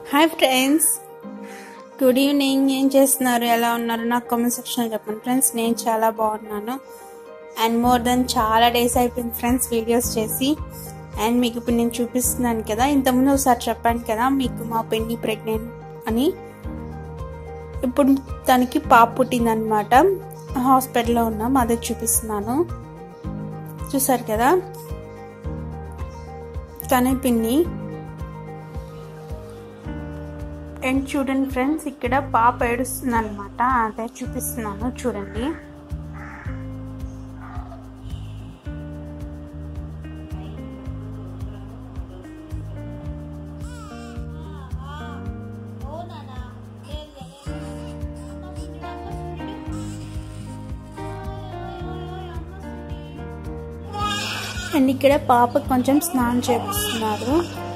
hi friends good evening ఏం చేస్తున్నారు ఎలా ఉన్నారు నాకు కామెంట్ సెక్షన్లో చెప్పండి ఫ్రెండ్స్ నేను చాలా బాగున్నాను అండ్ మోర్ దెన్ చాలా డేస్ అయిపోయింది ఫ్రెండ్స్ వీడియోస్ చేసి అండ్ మీకు ఇప్పుడు నేను చూపిస్తున్నాను కదా ఇంతకుముందు ఒకసారి చెప్పాను కదా మీకు మా పెన్ని ప్రెగ్నెంట్ అని ఇప్పుడు తనకి పాప పుట్టిందనమాట హాస్పిటల్లో ఉన్నాం అదే చూపిస్తున్నాను చూసారు కదా తనే పిన్ని అండ్ చూడండి ఫ్రెండ్స్ ఇక్కడ పాప ఏడుస్తుంది అనమాట అదే చూపిస్తున్నాను చూడండి అండ్ ఇక్కడ పాప కొంచెం స్నానం చేపిస్తున్నారు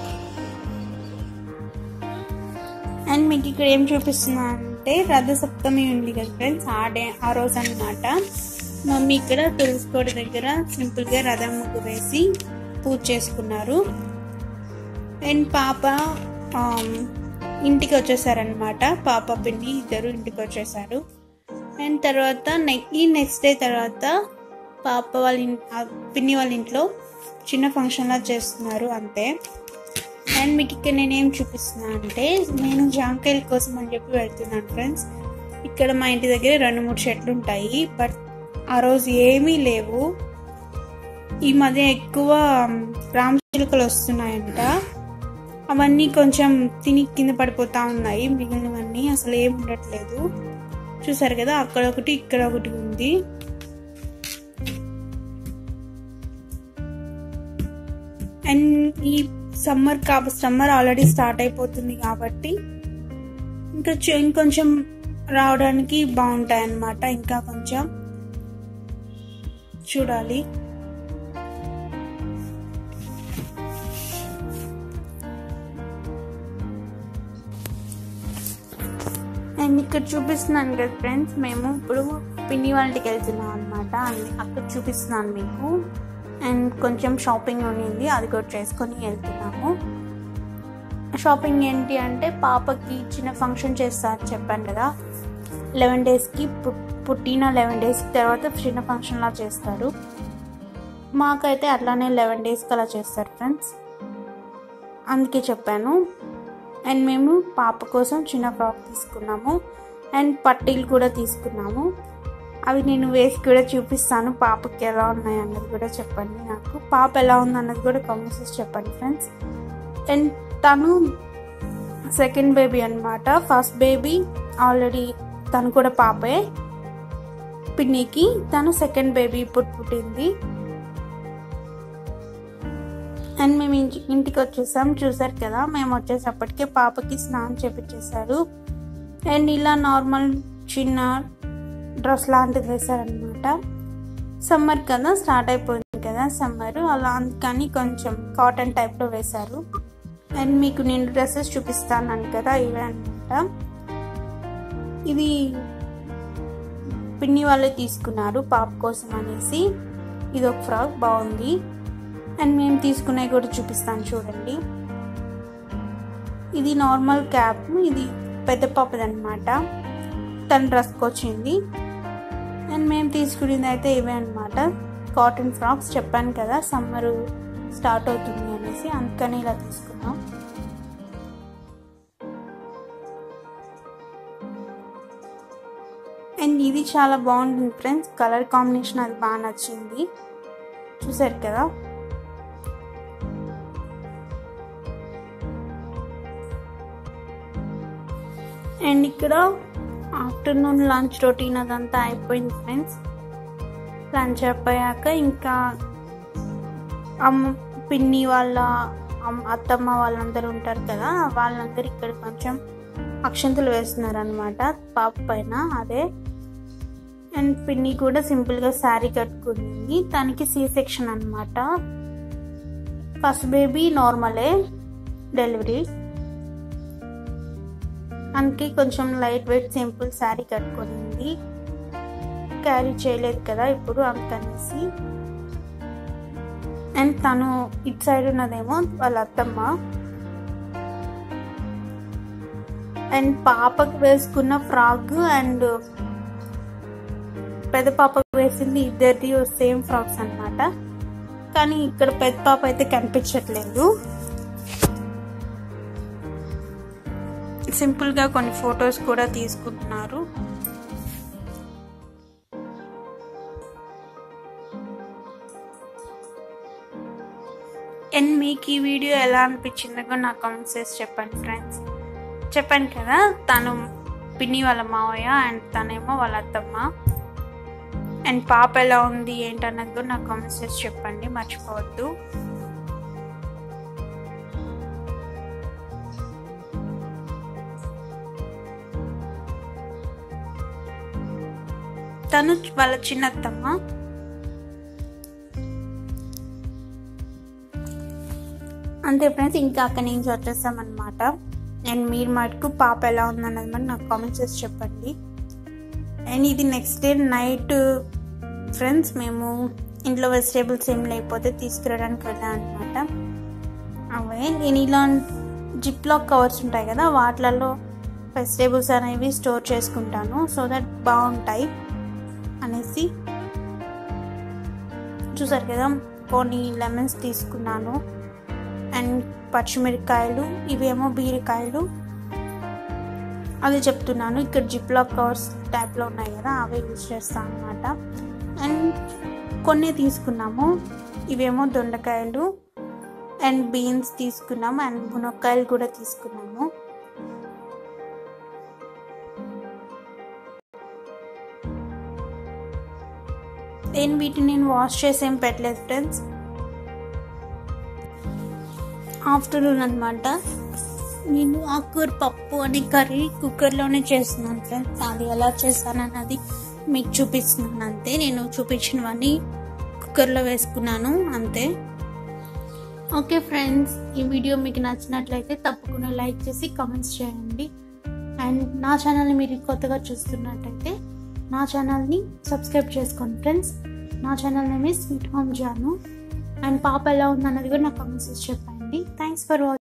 అండ్ మీకు ఇక్కడ ఏం చూపిస్తున్నా అంటే రథసప్తమి ఉంది కదా ఫ్రెండ్స్ ఆ డే ఆ రోజు అనమాట మమ్మీ ఇక్కడ తులసికోట దగ్గర సింపుల్గా రథం ముగ్గు వేసి పూజ చేసుకున్నారు అండ్ పాప ఇంటికి వచ్చేసారనమాట పాప పిన్ని ఇద్దరు ఇంటికి వచ్చేసారు అండ్ తర్వాత ఈ నెక్స్ట్ డే తర్వాత పాప వాళ్ళ పిన్ని వాళ్ళ ఇంట్లో చిన్న ఫంక్షన్లా చేస్తున్నారు అంతే అండ్ మీకు ఇక్కడ నేనేం చూపిస్తున్నా అంటే నేను జాంకాయల కోసం అని చెప్పి వెళ్తున్నాను ఫ్రెండ్స్ ఇక్కడ మా ఇంటి దగ్గర రెండు మూడు చెట్లు ఉంటాయి బట్ ఆ రోజు ఏమీ లేవు ఈ మధ్య ఎక్కువ రామచిలుకలు వస్తున్నాయంట అవన్నీ కొంచెం తిని కింద పడిపోతా ఉన్నాయి మిగిలినవన్నీ అసలు ఏమి ఉండట్లేదు చూసారు కదా అక్కడ ఒకటి ఇక్కడ ఒకటి ఉంది అండ్ ఈ సమ్మర్ కాబ సమ్మర్ ఆల్రెడీ స్టార్ట్ అయిపోతుంది కాబట్టి ఇంకా ఇంకొంచెం రావడానికి బాగుంటాయి అన్నమాట ఇంకా కొంచెం చూడాలి అండ్ ఇక్కడ చూపిస్తున్నాను కదా ఫ్రెండ్స్ మేము ఇప్పుడు పిన్ని వాళ్ళ ఇంటికి వెళ్తున్నాం అనమాట అక్కడ చూపిస్తున్నాను మీకు అండ్ కొంచెం షాపింగ్ ఉన్నింది అది కూడా చేసుకొని వెళ్తున్నాము షాపింగ్ ఏంటి అంటే పాపకి చిన్న ఫంక్షన్ చేస్తా అని చెప్పాను కదా లెవెన్ డేస్కి పుట్టిన లెవెన్ డేస్ తర్వాత చిన్న ఫంక్షన్లా చేస్తారు మాకైతే అట్లానే లెవెన్ డేస్కి అలా చేస్తారు ఫ్రెండ్స్ అందుకే చెప్పాను అండ్ మేము పాప కోసం చిన్న ఫ్రాక్ తీసుకున్నాము అండ్ పట్టీలు కూడా తీసుకున్నాము అవి నేను వేసి కూడా చూపిస్తాను పాపకి ఎలా ఉన్నాయి అన్నది కూడా చెప్పండి నాకు పాప ఎలా ఉంది అన్నది కూడా కామెంట్స్ చెప్పండి ఫ్రెండ్స్ అండ్ తను సెకండ్ బేబీ అనమాట ఫస్ట్ బేబీ ఆల్రెడీ తను కూడా పాపే పిన్నికి తను సెకండ్ బేబీ ఇప్పుడు పుట్టింది అండ్ మేము ఇంటికి వచ్చేసాం చూసారు కదా మేము వచ్చేసప్పటికే పాపకి స్నానం చేపించేశారు అండ్ ఇలా నార్మల్ చిన్న డ్రెస్ లాంటిది వేశారనమాట సమ్మర్ కదా స్టార్ట్ అయిపోయింది కదా సమ్మర్ అలా అందుకని కొంచెం కాటన్ టైప్లో వేశారు అండ్ మీకు నేను డ్రెస్సెస్ చూపిస్తాను కదా ఇవే అనమాట ఇది పిన్ని వాళ్ళే తీసుకున్నారు పాప కోసం అనేసి ఇది ఒక ఫ్రాక్ బాగుంది అండ్ మేము తీసుకున్నవి కూడా చూపిస్తాను చూడండి ఇది నార్మల్ క్యాప్ ఇది పెద్ద పాపది అనమాట తన డ్రెస్కి వచ్చింది అండ్ మేము తీసుకునేది అయితే ఇవే అనమాట కాటన్ ఫ్రాక్స్ చెప్పాను కదా సమ్మర్ స్టార్ట్ అవుతుంది అనేసి అందుకని ఇలా తీసుకున్నాం అండ్ ఇది చాలా బాగుంటుంది ఫ్రెండ్స్ కలర్ కాంబినేషన్ అది బాగా నచ్చింది చూసారు కదా అండ్ ఇక్కడ ఆఫ్టర్నూన్ లంచ్ రొటీన్ అదంతా అయిపోయింది ఫ్రెండ్స్ లంచ్ అయిపోయాక ఇంకా అమ్మ పిన్ని వాళ్ళ అత్తమ్మ వాళ్ళందరూ ఉంటారు కదా వాళ్ళందరూ ఇక్కడ కొంచెం అక్షంతలు వేస్తున్నారు అనమాట పాప పైన అదే అండ్ పిన్ని కూడా సింపుల్గా శారీ కట్టుకుంది తనకి సి సెక్షన్ అనమాట ఫస్ట్ బేబీ నార్మలే డెలివరీ అందుకే కొంచెం లైట్ వెయిట్ సింపుల్ శారీ కట్టుకునింది క్యారీ చేయలేదు కదా ఇప్పుడు అందుకనేసి అండ్ తను ఇటు సైడ్ ఉన్నదేమో వాళ్ళ అత్తమ్మ అండ్ పాపకు వేసుకున్న ఫ్రాక్ అండ్ పెద్ద పాపకు వేసింది ఇద్దరిది సేమ్ ఫ్రాక్స్ అన్నమాట కానీ ఇక్కడ పెద్ద పాప అయితే కనిపించట్లేదు సింపుల్గా కొన్ని ఫొటోస్ కూడా తీసుకుంటున్నారు అండ్ మీకు ఈ వీడియో ఎలా అనిపించిందో కూడా నాకు కామెంట్స్ చేసి చెప్పండి ఫ్రెండ్స్ చెప్పాను కదా తను పిన్ని వాళ్ళ మావయ్య అండ్ తనేమో వాళ్ళ అత్తమ్మ అండ్ పాప ఎలా ఉంది ఏంటన్నది కూడా నాకు కామెంట్స్ చేసి చెప్పండి మర్చిపోవద్దు తను వాళ్ళ చిన్నత్తమ్మ అంతే ఫ్రెండ్స్ ఇంకా అక్కడి నుంచి వచ్చేస్తామన్నమాట అండ్ మీరు మటుకు పాప ఎలా ఉందన్నది మరి నాకు కామెంట్ చేసి చెప్పండి అండ్ ఇది నెక్స్ట్ డే నైట్ ఫ్రెండ్స్ మేము ఇంట్లో వెజిటేబుల్స్ ఏం లేకపోతే తీసుకురావడానికి వెళ్ళాం అనమాట అవే నేను ఇలా జిప్ లాక్ కవర్స్ ఉంటాయి కదా వాటిలలో వెజిటేబుల్స్ అనేవి స్టోర్ చేసుకుంటాను సో దట్ బాగుంటాయి అనేసి చూసారు కదా కొన్ని లెమన్స్ తీసుకున్నాను అండ్ పచ్చిమిరకాయలు ఇవేమో బీరకాయలు అది చెప్తున్నాను ఇక్కడ జిప్ లాక్ కవర్స్ టైప్లో ఉన్నాయి కదా అవే యూజ్ చేస్తాను అనమాట అండ్ కొన్ని తీసుకున్నాము ఇవేమో దొండకాయలు అండ్ బీన్స్ తీసుకున్నాము అండ్ మునక్కాయలు కూడా తీసుకున్నాము నేను వీటిని నేను వాష్ చేసి ఏం పెట్టలేదు ఫ్రెండ్స్ ఆఫ్టర్నూన్ అనమాట నేను ఆకూర పప్పు అని కర్రీ కుక్కర్లోనే చేస్తున్నాను ఫ్రెండ్స్ అది ఎలా చేస్తాను అన్నది మీకు చూపిస్తున్నాను అంతే నేను చూపించినవన్నీ కుక్కర్లో వేసుకున్నాను అంతే ఓకే ఫ్రెండ్స్ ఈ వీడియో మీకు నచ్చినట్లయితే తప్పకుండా లైక్ చేసి కామెంట్స్ చేయండి అండ్ నా ఛానల్ని మీరు కొత్తగా చూస్తున్నట్టయితే నా ఛానల్ని సబ్స్క్రైబ్ చేసుకోండి ఫ్రెండ్స్ నా channel name sweet home Jaanu and పాప ఎలా ఉందన్నది కూడా నాకు కామెంట్స్ చెప్పండి థ్యాంక్స్ ఫర్ వాచింగ్